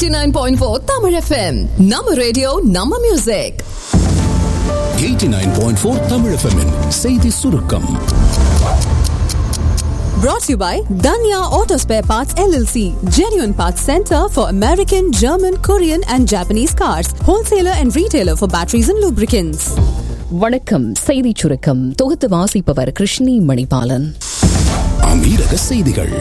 89.4 Tamil FM. நம்ம radio நம்ம music 89.4 Tamil FM -இன் செய்தி சுருக்கம் brought to you by Danya Auto Spare Parts LLC, genuine parts center for American, German, Korean and Japanese cars, wholesaler and retailer for batteries and lubricants. வணக்கம் செய்திச் சுருக்கம் தொகுத்து வாசிப்பவர் கிருஷ்ணி மணிபாலன் அமீரக செய்திகள்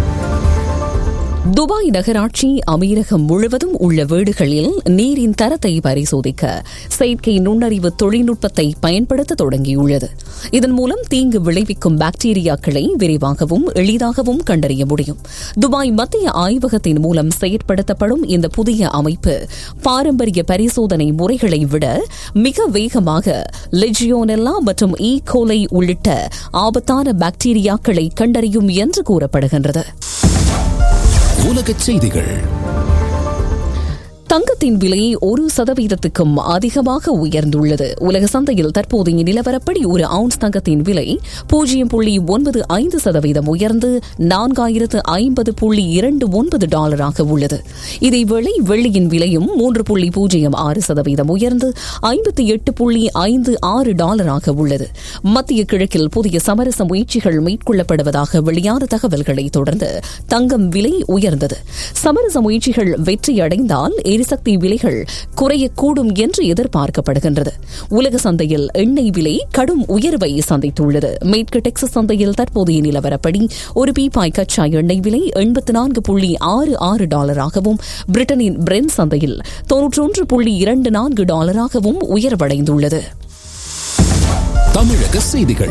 துபாய் நகராட்சி அமீரகம் முழுவதும் உள்ள வீடுகளில் நீரின் தரத்தை பரிசோதிக்க செயற்கை நுண்ணறிவு தொழில்நுட்பத்தை பயன்படுத்த தொடங்கியுள்ளது இதன் மூலம் தீங்கு விளைவிக்கும் பாக்டீரியாக்களை விரைவாகவும் எளிதாகவும் கண்டறிய முடியும் துபாய் மத்திய ஆய்வகத்தின் மூலம் செயற்படுத்தப்படும் இந்த புதிய அமைப்பு பாரம்பரிய பரிசோதனை முறைகளை விட மிக வேகமாக லெஜியோனெல்லா மற்றும் ஈ கோலை உள்ளிட்ட ஆபத்தான பாக்டீரியாக்களை கண்டறியும் என்று கூறப்படுகின்றது உலகச் செய்திகள் தங்கத்தின் விலை ஒரு சதவீதத்துக்கும் அதிகமாக உயர்ந்துள்ளது உலக சந்தையில் தற்போதைய நிலவரப்படி ஒரு அவுன்ஸ் தங்கத்தின் விலை பூஜ்ஜியம் புள்ளி ஒன்பது ஐந்து சதவீதம் உயர்ந்து நான்காயிரத்து ஐம்பது புள்ளி இரண்டு ஒன்பது டாலராக உள்ளது இதேவேளை வெள்ளியின் விலையும் மூன்று புள்ளி பூஜ்ஜியம் ஆறு சதவீதம் உயர்ந்து ஐம்பத்தி எட்டு புள்ளி ஐந்து ஆறு டாலராக உள்ளது மத்திய கிழக்கில் புதிய சமரச முயற்சிகள் மேற்கொள்ளப்படுவதாக வெளியான தகவல்களை தொடர்ந்து தங்கம் விலை உயர்ந்தது சமரச முயற்சிகள் வெற்றியடைந்தால் எரிசக்தி விலைகள் குறையக்கூடும் என்று எதிர்பார்க்கப்படுகின்றது உலக சந்தையில் எண்ணெய் விலை கடும் உயர்வை சந்தித்துள்ளது மேற்கு டெக்சஸ் சந்தையில் தற்போதைய நிலவரப்படி ஒரு பீப்பாய் கச்சா எண்ணெய் விலை எண்பத்தி நான்கு புள்ளி ஆறு ஆறு டாலராகவும் பிரிட்டனின் பிரெண்ட் சந்தையில் தொன்னூற்றொன்று புள்ளி இரண்டு நான்கு டாலராகவும் உயர்வடைந்துள்ளது தமிழக செய்திகள்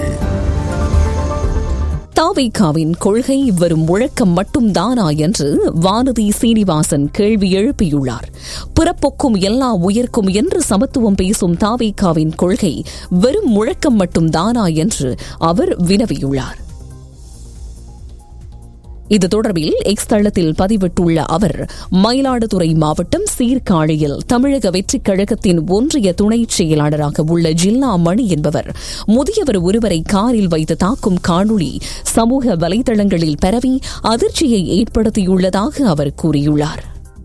தாவைக்காவின் கொள்கை வெறும் முழக்கம் மட்டும்தானா என்று வானதி சீனிவாசன் கேள்வி எழுப்பியுள்ளார் பிறப்புக்கும் எல்லா உயிர்க்கும் என்று சமத்துவம் பேசும் தாவைக்காவின் கொள்கை வெறும் முழக்கம் மட்டும்தானா என்று அவர் வினவியுள்ளார் இது தொடர்பில் எக்ஸ் தளத்தில் பதிவிட்டுள்ள அவர் மயிலாடுதுறை மாவட்டம் சீர்காழியில் தமிழக வெற்றிக் கழகத்தின் ஒன்றிய துணைச் செயலாளராக உள்ள ஜில்லா மணி என்பவர் முதியவர் ஒருவரை காரில் வைத்து தாக்கும் காணொளி சமூக வலைதளங்களில் பரவி அதிர்ச்சியை ஏற்படுத்தியுள்ளதாக அவர் கூறியுள்ளார்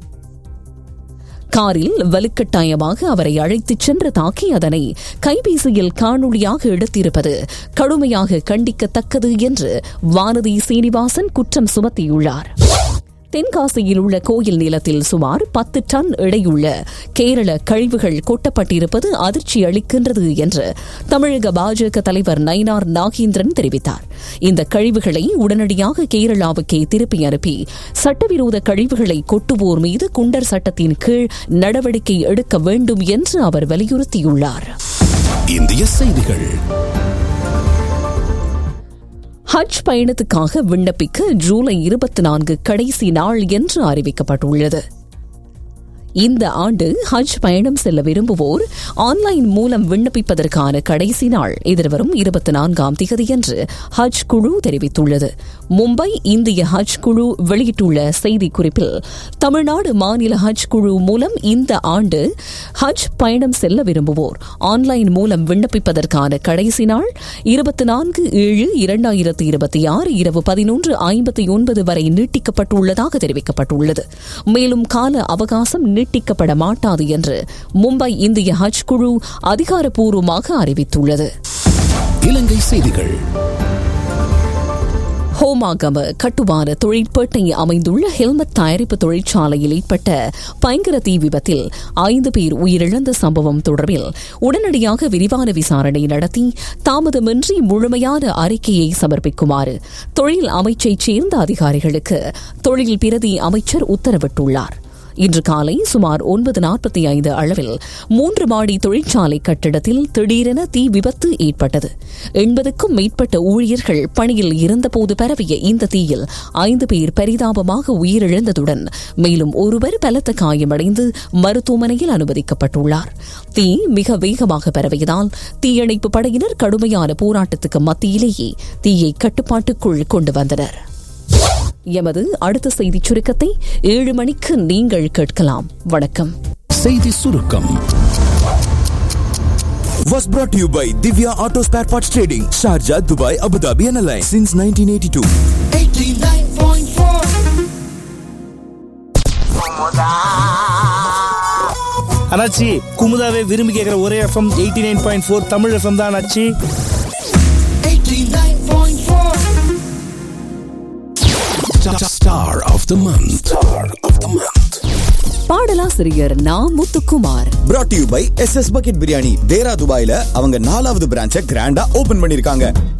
காரில் வலுக்கட்டாயமாக அவரை அழைத்துச் சென்று தாக்கி அதனை கைபேசியில் காணொளியாக எடுத்திருப்பது கடுமையாக கண்டிக்கத்தக்கது என்று வானதி சீனிவாசன் குற்றம் சுமத்தியுள்ளார் தென்காசியில் உள்ள கோயில் நிலத்தில் சுமார் பத்து டன் எடையுள்ள கேரள கழிவுகள் கொட்டப்பட்டிருப்பது அதிர்ச்சி அளிக்கின்றது என்று தமிழக பாஜக தலைவர் நயினார் நாகேந்திரன் தெரிவித்தார் இந்த கழிவுகளை உடனடியாக கேரளாவுக்கே திருப்பி அனுப்பி சட்டவிரோத கழிவுகளை கொட்டுவோர் மீது குண்டர் சட்டத்தின் கீழ் நடவடிக்கை எடுக்க வேண்டும் என்று அவர் வலியுறுத்தியுள்ளார் இந்திய செய்திகள் ஹஜ் பயணத்துக்காக விண்ணப்பிக்க ஜூலை இருபத்தி நான்கு கடைசி நாள் என்று அறிவிக்கப்பட்டுள்ளது இந்த ஆண்டு ஹஜ் பயணம் செல்ல விரும்புவோர் ஆன்லைன் மூலம் விண்ணப்பிப்பதற்கான கடைசி நாள் எதிர்வரும் இருபத்தி நான்காம் திகதியன்று ஹஜ் குழு தெரிவித்துள்ளது மும்பை இந்திய ஹஜ் குழு வெளியிட்டுள்ள செய்திக்குறிப்பில் தமிழ்நாடு மாநில ஹஜ் குழு மூலம் இந்த ஆண்டு ஹஜ் பயணம் செல்ல விரும்புவோர் ஆன்லைன் மூலம் விண்ணப்பிப்பதற்கான கடைசி நாள் இருபத்தி நான்கு ஏழு இரண்டாயிரத்தி இருபத்தி ஆறு இரவு பதினொன்று ஐம்பத்தி ஒன்பது வரை நீட்டிக்கப்பட்டுள்ளதாக தெரிவிக்கப்பட்டுள்ளது மேலும் கால அவகாசம் நீட்டிக்கப்பட மாட்டாது என்று மும்பை இந்திய ஹஜ் குழு அதிகாரப்பூர்வமாக அறிவித்துள்ளது இலங்கை செய்திகள் ஹோமாகம கட்டுமான தொழிற்பேட்டை அமைந்துள்ள ஹெல்மெட் தயாரிப்பு தொழிற்சாலையில் ஏற்பட்ட பயங்கர தீ விபத்தில் ஐந்து பேர் உயிரிழந்த சம்பவம் தொடர்பில் உடனடியாக விரிவான விசாரணை நடத்தி தாமதமின்றி முழுமையான அறிக்கையை சமர்ப்பிக்குமாறு தொழில் அமைச்சைச் சேர்ந்த அதிகாரிகளுக்கு தொழில் பிரதி அமைச்சர் உத்தரவிட்டுள்ளார் இன்று காலை சுமார் ஒன்பது நாற்பத்தி ஐந்து அளவில் மூன்று மாடி தொழிற்சாலை கட்டிடத்தில் திடீரென தீ விபத்து ஏற்பட்டது எண்பதுக்கும் மேற்பட்ட ஊழியர்கள் பணியில் இருந்தபோது பரவிய இந்த தீயில் ஐந்து பேர் பரிதாபமாக உயிரிழந்ததுடன் மேலும் ஒருவர் பலத்த காயமடைந்து மருத்துவமனையில் அனுமதிக்கப்பட்டுள்ளார் தீ மிக வேகமாக பரவியதால் தீயணைப்பு படையினர் கடுமையான போராட்டத்துக்கு மத்தியிலேயே தீயை கட்டுப்பாட்டுக்குள் கொண்டு வந்தனர் எமது அடுத்த செய்திச் சுருக்கத்தை ஏழு மணிக்கு நீங்கள் கேட்கலாம் வணக்கம் செய்தி சுருக்கம் was brought to you by Divya Auto Spare Parts Trading, Sharjah, Dubai, Abu Dhabi, and Alliance since 1982. அண்ணாச்சி குமுதாவே விரும்பி கேட்குற ஒரே FM eighty nine point four Tamil FM தான் அண்ணாச்சி Star of the month. Star of the month. பாடலாசிரியர் நா Muthukumar brought to you by S S bucket biryani Deira துபாயில அவங்க நாலாவது பிரான்ச்சை கிராண்டா ஓபன் பண்ணிருக்காங்க